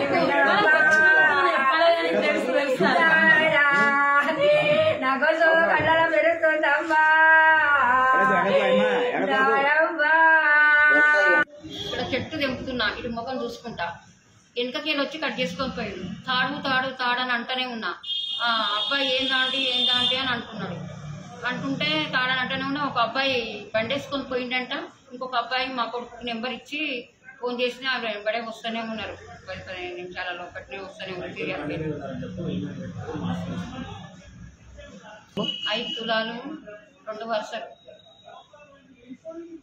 నాకోసం కళ్ళ పెరుగుతుందమ్మా ఇక్కడ చెట్టు తెంపుతున్నా ఇటు ముఖం చూసుకుంటా వెనకకి వచ్చి కట్ చేసుకొని పోయాడు తాడు తాడు తాడు అని అంటూనే ఉన్నా ఆ అబ్బాయి ఏం దాంటి ఏం దాంటి అని అంటున్నాడు అంటుంటే తాడని అంటూనే ఉన్నా ఒక అబ్బాయి బండేసుకొని పోయిండంట ఇంకొక అబ్బాయి మా కొడుకు నెంబర్ ఇచ్చి ఫోన్ చేసిన వాళ్ళు వెంబడే వస్తూనే ఉన్నారు పది పదిహేను నిమిషాలలో ఒకటినే వస్తూనే ఉన్నారు ఫిర్యాదు ఐదు తులాలు రెండు వరుసలు